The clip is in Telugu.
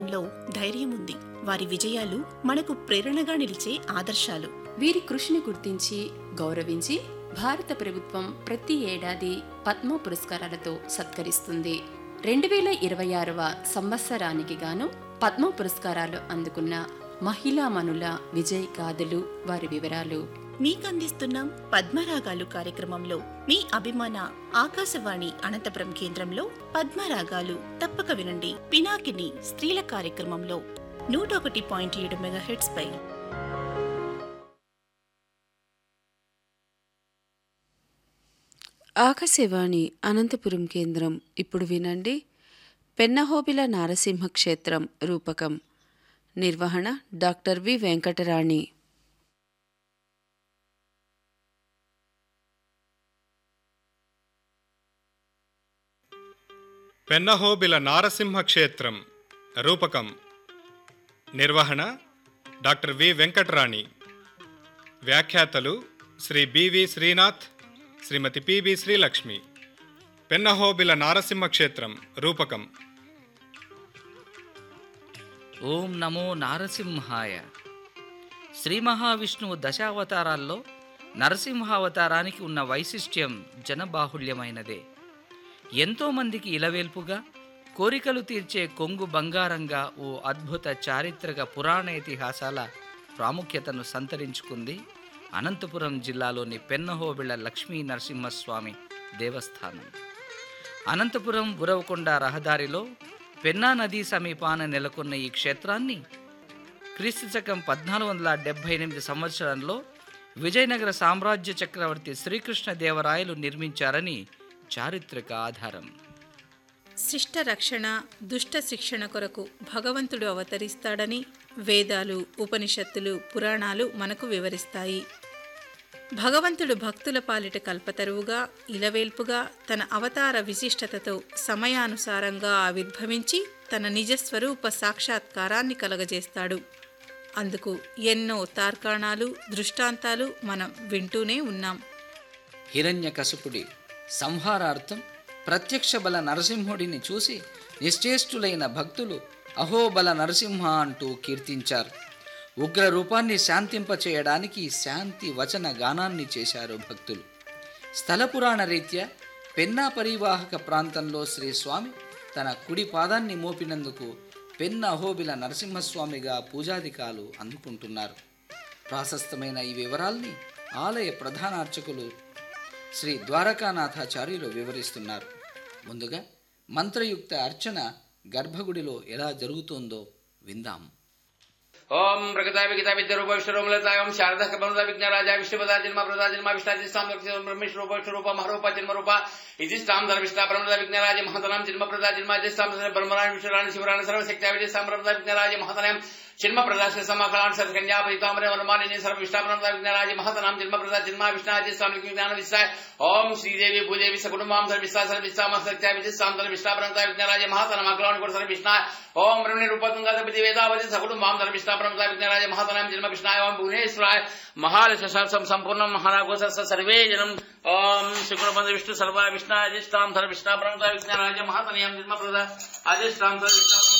లో ధైర్యం ఉంది వారి విజయాలు మనకు ప్రేరణగా నిలిచే ఆదర్శాలు వీరి కృషిని గుర్తించి గౌరవించి భారత ప్రభుత్వం ప్రతి ఏడాది పద్మ పురస్కారాలతో సత్కరిస్తుంది రెండు వేల ఇరవై ఆరవ సంవత్సరానికి గాను పద్మ పురస్కారాలు అందుకున్న మహిళామణుల విజయ్ గాథలు వారి వివరాలు మీకందిస్తున్నాం పద్మరాగాలు కార్యక్రమంలో మీ అభిమాన ఆకాశవాణి అనంతపురం కేంద్రంలో పద్మరాగాలు తప్పక వినండి పినాకిని స్త్రీల కార్యక్రమంలో నూట ఒకటి పాయింట్ ఏడు మెగాహెట్స్ పై ఆకాశవాణి అనంతపురం కేంద్రం ఇప్పుడు వినండి పెన్నహోబిల నారసింహ క్షేత్రం రూపకం నిర్వహణ డాక్టర్ వి వెంకటరాణి పెన్నహోబిల నారసింహ క్షేత్రం రూపకం నిర్వహణ డాక్టర్ వి వెంకటరాణి వ్యాఖ్యాతలు శ్రీ బివి శ్రీనాథ్ శ్రీమతి పిబి శ్రీలక్ష్మి పెన్నహోబిల నారసింహ క్షేత్రం రూపకం ఓం నమో నారసింహాయ శ్రీ మహావిష్ణువు దశావతారాల్లో నరసింహావతారానికి ఉన్న వైశిష్ట్యం జనబాహుల్యమైనదే ఎంతోమందికి ఇలవేల్పుగా కోరికలు తీర్చే కొంగు బంగారంగా ఓ అద్భుత చారిత్రక పురాణ ఇతిహాసాల ప్రాముఖ్యతను సంతరించుకుంది అనంతపురం జిల్లాలోని పెన్నహోబిళ్ళ లక్ష్మీ నరసింహస్వామి దేవస్థానం అనంతపురం ఉరవకొండ రహదారిలో పెన్నా నదీ సమీపాన నెలకొన్న ఈ క్షేత్రాన్ని క్రీస్తు శకం పద్నాలుగు వందల డెబ్భై ఎనిమిది సంవత్సరంలో విజయనగర సామ్రాజ్య చక్రవర్తి శ్రీకృష్ణదేవరాయలు నిర్మించారని చారిత్రక ఆధారం శిష్ట రక్షణ దుష్ట శిక్షణ కొరకు భగవంతుడు అవతరిస్తాడని వేదాలు ఉపనిషత్తులు పురాణాలు మనకు వివరిస్తాయి భగవంతుడు భక్తుల పాలిట కల్పతరువుగా ఇలవేల్పుగా తన అవతార విశిష్టతతో సమయానుసారంగా ఆవిర్భవించి తన నిజస్వరూప సాక్షాత్కారాన్ని కలగజేస్తాడు అందుకు ఎన్నో తార్కాణాలు దృష్టాంతాలు మనం వింటూనే ఉన్నాం హిరణ్యకశపుడి సంహారార్థం ప్రత్యక్ష బల నరసింహుడిని చూసి నిశ్చేష్టులైన భక్తులు అహోబల నరసింహ అంటూ కీర్తించారు ఉగ్ర రూపాన్ని శాంతింపచేయడానికి శాంతి వచన గానాన్ని చేశారు భక్తులు స్థల పురాణ రీత్యా పెన్నా పరివాహక ప్రాంతంలో శ్రీ స్వామి తన కుడి పాదాన్ని మోపినందుకు పెన్న అహోబిల నరసింహస్వామిగా పూజాధికాలు అందుకుంటున్నారు ప్రాశస్తమైన ఈ వివరాల్ని ఆలయ ప్రధాన అర్చకులు శ్రీ ద్వారకానాథాచార్యులు వివరిస్తున్నారు ముందుగా మంత్రయుక్త అర్చన గర్భగుడిలో ఎలా జరుగుతోందో విందాం ఓం ప్రగతా విగత విద్య రూప విశ్వరూపలతాయం శారద కమలద విఘ్నరాజా విష్ణుపద జన్మ ప్రదా జన్మ విష్టాదిస్తాం బ్రహ్మేశ్వర రూప విశ్వరూప మహరూప జన్మ రూప ఇదిస్తాం ధర విష్ణా బ్రహ్మద విఘ్నరాజ మహతనాం జన్మ ప్రదా జన్మ అధిస్తాం బ్రహ్మరాణి విశ్వరాణి శివరాణి సర్వశక్తి అవిదిస్తాం బ్రహ్మద విఘ్నరాజ మహతనాం జన్మ ప్రదా సమకలాన్ సత్కన్యా పరితామరే వనమాలిని సర్వ విష్ణా బ్రహ్మద విఘ్నరాజ మహతనాం జన్మ ప్రదా జన్మ విష్ణాదిస్తాం విజ్ఞాన విశ్వాయ ఓం శ్రీదేవి భూదేవి సకుటుంబాం సర్వ విశ్వా సర్వ విశ్వామ సత్య విదిస్తాం ధర విష్ణా బ్రహ్మద విఘ్నరాజ మహతనాం అగ్రవాణి కూడా సర్వ విష్ణా ఓం బ్రహ్మణి రూపతుంగా సర్వతి వేదావతి సకుటుంబాం ధర విష్ణా బ్రహ్మద విఘ్నరాజ మహాతనాం జన్మ కృష్ణాయ ఓం భువనేశ్వరాయ మహాలశం సంపూర్ణం మహానాగోస సర్వే జనం ఓం శుక్రబంధ విష్ణు సర్వ విష్ణాధిష్టాం ధర విష్ణా బ్రహ్మ విజ్ఞానాయ మహాతనయం జన్మ ప్రద అధిష్టాం ధర విష్ణా